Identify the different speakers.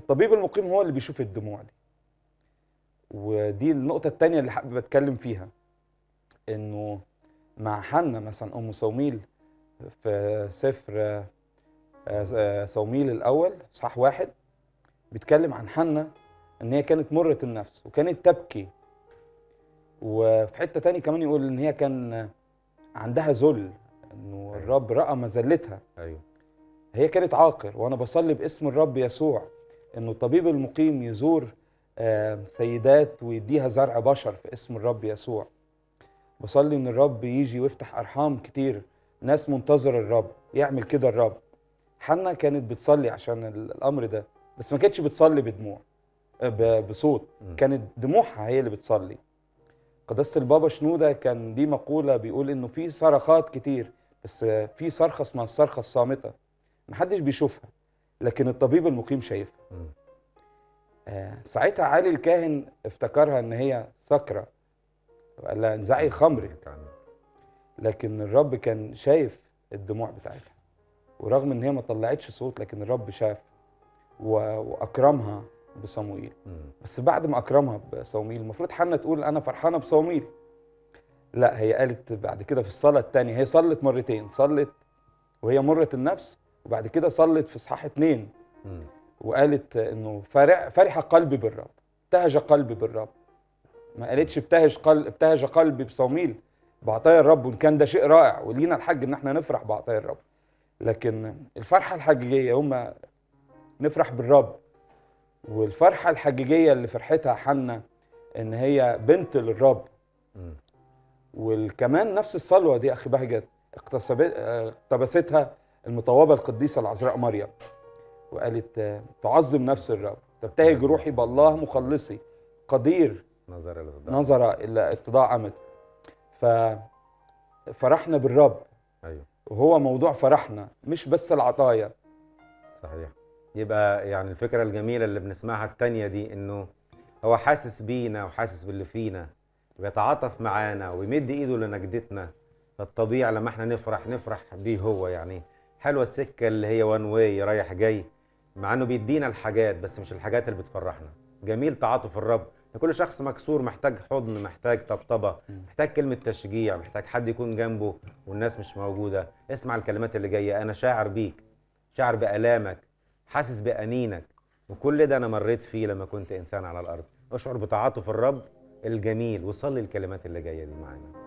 Speaker 1: الطبيب المقيم هو اللي بيشوف الدموع دي ودي النقطة التانية اللي حابب أتكلم فيها إنه مع حنا مثلا أم صوميل في سفر آه، آه، صوميل الأول صح واحد بيتكلم عن حنا إن هي كانت مرة النفس وكانت تبكي وفي حتة تاني كمان يقول إن هي كان عندها ذل إنه
Speaker 2: أيوة.
Speaker 1: الرب رأى مذلتها
Speaker 2: ايوه
Speaker 1: هي كانت عاقر وانا بصلي باسم الرب يسوع انه الطبيب المقيم يزور آه، سيدات ويديها زرع بشر في اسم الرب يسوع بصلي ان الرب يجي ويفتح ارحام كتير ناس منتظر الرب يعمل كده الرب حنا كانت بتصلي عشان ال- الامر ده بس ما كانتش بتصلي بدموع آه، ب- بصوت
Speaker 2: مم.
Speaker 1: كانت دموعها هي اللي بتصلي قداسة البابا شنودة كان دي مقولة بيقول انه في صرخات كتير بس آه، في صرخة اسمها الصرخة الصامتة محدش بيشوفها لكن الطبيب المقيم شايفها
Speaker 2: مم.
Speaker 1: آه، ساعتها علي الكاهن افتكرها ان هي سكرة وقال لها انزعي خمرك
Speaker 2: يعني
Speaker 1: لكن الرب كان شايف الدموع بتاعتها ورغم ان هي ما طلعتش صوت لكن الرب شاف و- واكرمها بصموئيل
Speaker 2: مم.
Speaker 1: بس بعد ما اكرمها بصوميل المفروض حنا تقول انا فرحانه بصوميل لا هي قالت بعد كده في الصلاه الثانيه هي صلت مرتين صلت وهي مره النفس وبعد كده صلت في اصحاح اتنين
Speaker 2: مم.
Speaker 1: وقالت انه فرح فرح قلبي بالرب ابتهج قلبي بالرب ما قالتش ابتهج قلب ابتهج قلبي بصوميل بعطايا الرب وان كان ده شيء رائع ولينا الحق ان احنا نفرح بعطايا الرب لكن الفرحه الحقيقيه هم نفرح بالرب والفرحه الحقيقيه اللي فرحتها حنا ان هي بنت للرب
Speaker 2: مم.
Speaker 1: وكمان نفس الصلوه دي اخي بهجت اقتسبت اقتبستها المطوبه القديسه العذراء مريم وقالت آه، تعظم نفس الرب تبتهج روحي بالله مخلصي قدير
Speaker 2: نظر الى الضعف.
Speaker 1: نظر الى اتضاع امد ففرحنا بالرب
Speaker 2: ايوه
Speaker 1: وهو موضوع فرحنا مش بس العطايا
Speaker 2: صحيح يبقى يعني الفكره الجميله اللي بنسمعها التانية دي انه هو حاسس بينا وحاسس باللي فينا بيتعاطف معانا ويمد ايده لنجدتنا فالطبيعي لما احنا نفرح نفرح بيه هو يعني حلوه السكه اللي هي وان واي رايح جاي مع انه بيدينا الحاجات بس مش الحاجات اللي بتفرحنا جميل تعاطف الرب كل شخص مكسور محتاج حضن محتاج طبطبه
Speaker 1: مم.
Speaker 2: محتاج كلمه تشجيع محتاج حد يكون جنبه والناس مش موجوده اسمع الكلمات اللي جايه انا شاعر بيك شاعر بآلامك حاسس بأنينك وكل ده أنا مريت فيه لما كنت إنسان على الأرض أشعر بتعاطف الرب الجميل وصلي الكلمات اللي جاية دي معانا